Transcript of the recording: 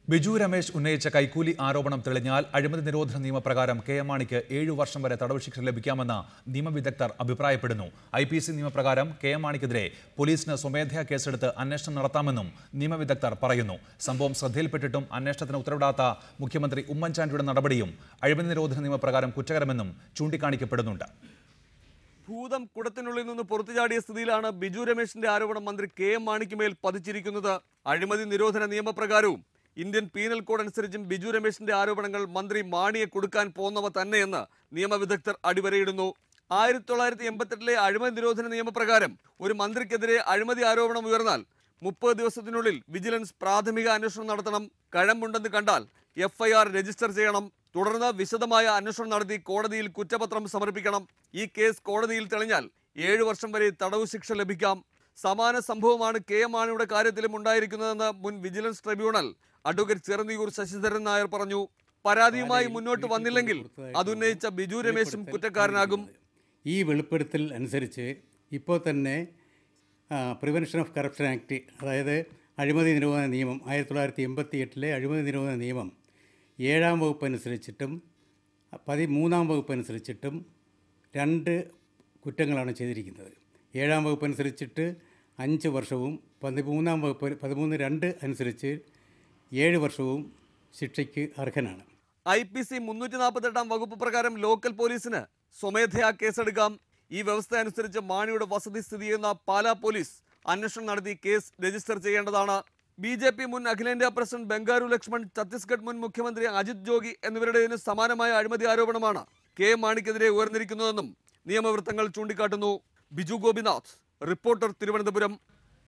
ബിജു രമേശ് ഉന്നയിച്ച കൈക്കൂലി ആരോപണം തെളിഞ്ഞാൽ അഴിമതി നിരോധന നിയമപ്രകാരം കെ എം മാണിക്ക് ഏഴു വർഷം വരെ തടവ് ശിക്ഷ ലഭിക്കാമെന്ന് നിയമവിദഗ്ധർ അഭിപ്രായപ്പെടുന്നു ഐ പി സി നിയമപ്രകാരം കെ എം മാണിക്കെതിരെ പോലീസിന് സ്വമേധയാ കേസെടുത്ത് അന്വേഷണം നടത്താമെന്നും നിയമവിദഗ്ധർ പറയുന്നു സംഭവം ശ്രദ്ധയിൽപ്പെട്ടിട്ടും അന്വേഷണത്തിന് ഉത്തരവിടാത്ത മുഖ്യമന്ത്രി ഉമ്മൻചാണ്ടിയുടെ നടപടിയും അഴിമതി നിരോധന നിയമപ്രകാരം കുറ്റകരമെന്നും ചൂണ്ടിക്കാണിക്കപ്പെടുന്നുണ്ട് ഭൂതം കുടത്തിനുള്ളിൽ നിന്ന് പുറത്തുചാടിയ സ്ഥിതിയിലാണ് ബിജു രമേശിന്റെ ആരോപണം മന്ത്രി കെ എം മാണിക്ക് മേൽ പതിച്ചിരിക്കുന്നത് അഴിമതി നിരോധന നിയമപ്രകാരവും ഇന്ത്യൻ പീനൽ കോഡ് അനുസരിച്ചും ബിജു രമേശിന്റെ ആരോപണങ്ങൾ മന്ത്രി മാണിയെ കൊടുക്കാൻ പോന്നവ തന്നെയെന്ന് നിയമവിദഗ്ധർ അടിവരയിടുന്നു ആയിരത്തി തൊള്ളായിരത്തി എൺപത്തെട്ടിലെ അഴിമതി നിരോധന നിയമപ്രകാരം ഒരു മന്ത്രിക്കെതിരെ അഴിമതി ആരോപണം ഉയർന്നാൽ മുപ്പത് ദിവസത്തിനുള്ളിൽ വിജിലൻസ് പ്രാഥമിക അന്വേഷണം നടത്തണം കഴമ്പുണ്ടെന്ന് കണ്ടാൽ എഫ്ഐആർ രജിസ്റ്റർ ചെയ്യണം തുടർന്ന് വിശദമായ അന്വേഷണം നടത്തി കോടതിയിൽ കുറ്റപത്രം സമർപ്പിക്കണം ഈ കേസ് കോടതിയിൽ തെളിഞ്ഞാൽ ഏഴു വർഷം വരെ തടവ് ശിക്ഷ ലഭിക്കാം സമാന സംഭവമാണ് കെ എം മാണിയുടെ കാര്യത്തിലും ഉണ്ടായിരിക്കുന്നതെന്ന് മുൻ vigilance tribunal advocate Chiranniyoor Sasidharan Nair പറഞ്ഞു പരാതിയുമായി മുന്നോട്ട് വന്നില്ലെങ്കിൽ അതുന്നയിച്ച ബിജു രമേശും കുറ്റക്കാരനാകും ഈ വെളിപ്പെടുത്തൽ അനുസരിച്ച് ഇപ്പോൾ തന്നെ പ്രിവെൻഷൻ ഓഫ് കറപ്ഷൻ ആക്ട് അതായത് അഴിമതി നിരോധന നിയമം ആയിരത്തി തൊള്ളായിരത്തി എൺപത്തി എട്ടിലെ അഴിമതി നിരോധന നിയമം ഏഴാം വകുപ്പ് അനുസരിച്ചിട്ടും പതിമൂന്നാം വകുപ്പ് അനുസരിച്ചിട്ടും രണ്ട് കുറ്റങ്ങളാണ് ചെയ്തിരിക്കുന്നത് ഏഴാം വകുപ്പ് അനുസരിച്ചിട്ട് അഞ്ച് വർഷവും പതിമൂന്നാം വകുപ്പ് പതിമൂന്ന് രണ്ട് അനുസരിച്ച് ഏഴ് വർഷവും ശിക്ഷയ്ക്ക് അർഹനാണ് ഐ പി സി മുന്നൂറ്റി നാൽപ്പത്തെട്ടാം വകുപ്പ് പ്രകാരം ലോക്കൽ പോലീസിന് സ്വമേധയാ കേസെടുക്കാം ഈ വ്യവസ്ഥ അനുസരിച്ച് മാണിയുടെ വസതി സ്ഥിതി ചെയ്യുന്ന പാലാ പോലീസ് അന്വേഷണം നടത്തി കേസ് രജിസ്റ്റർ ചെയ്യേണ്ടതാണ് ബി ജെ പി മുൻ അഖിലേന്ത്യാ പ്രസിഡന്റ് ബംഗാരു ലക്ഷ്മൺ ഛത്തീസ്ഗഡ് മുൻ മുഖ്യമന്ത്രി അജിത് ജോഗി എന്നിവരുടേതിന് സമാനമായ അഴിമതി ആരോപണമാണ് കെ എം മാണിക്കെതിരെ ഉയർന്നിരിക്കുന്നതെന്നും നിയമവൃത്തങ്ങൾ ചൂണ്ടിക്കാട്ടുന്നു ബിജു ഗോപിനാഥ് റിപ്പോർട്ടർ തിരുവനന്തപുരം